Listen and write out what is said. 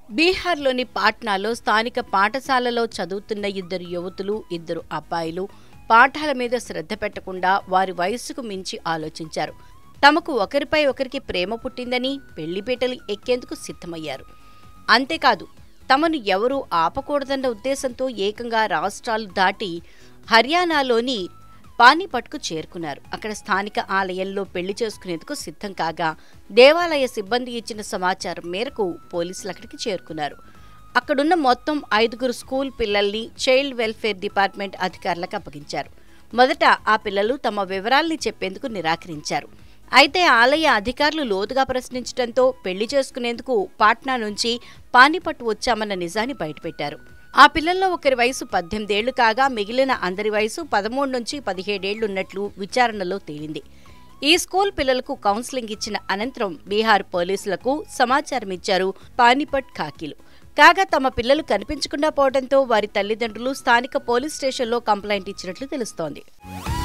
బీహార్లోని పాట్నాలో స్థానిక పాఠశాలలో చదువుతున్న ఇద్దరు యువతులు ఇద్దరు అబ్బాయిలు పాఠాల మీద శ్రద్ధ పెట్టకుండా వారి వయస్సుకు మించి ఆలోచించారు తమకు ఒకరిపై ఒకరికి ప్రేమ పుట్టిందని పెళ్లిపీటలు ఎక్కేందుకు సిద్ధమయ్యారు అంతేకాదు తమను ఎవరూ ఆపకూడదన్న ఉద్దేశంతో ఏకంగా రాష్ట్రాలు దాటి హర్యానాలోని పానీపట్కు చేరుకున్నారు అక్కడ స్థానిక ఆలయంలో పెళ్లి చేసుకునేందుకు సిద్ధం కాగా దేవాలయ సిబ్బంది ఇచ్చిన సమాచారం మేరకు పోలీసులు అక్కడికి చేరుకున్నారు అక్కడున్న మొత్తం ఐదుగురు స్కూల్ పిల్లల్ని చైల్డ్ వెల్ఫేర్ డిపార్ట్మెంట్ అధికారులకు అప్పగించారు మొదట ఆ పిల్లలు తమ వివరాల్ని చెప్పేందుకు నిరాకరించారు అయితే ఆలయ అధికారులు లోతుగా ప్రశ్నించడంతో పెళ్లి చేసుకునేందుకు పాట్నా నుంచి పానీపట్టు వచ్చామన్న నిజాన్ని బయటపెట్టారు ఆ పిల్లల్లో ఒకరి వయసు పద్దెనిమిదేళ్లు కాగా మిగిలిన అందరి వయసు పదమూడు నుంచి పదిహేడేళ్లున్నట్లు విచారణలో తేలింది ఈ స్కూల్ పిల్లలకు కౌన్సిలింగ్ ఇచ్చిన అనంతరం బీహార్ పోలీసులకు సమాచారం ఇచ్చారు పానీపట్ ఖాకీలు కాగా తమ పిల్లలు కనిపించకుండా పోవడంతో వారి తల్లిదండ్రులు స్థానిక పోలీస్ స్టేషన్లో కంప్లైంట్ ఇచ్చినట్లు తెలుస్తోంది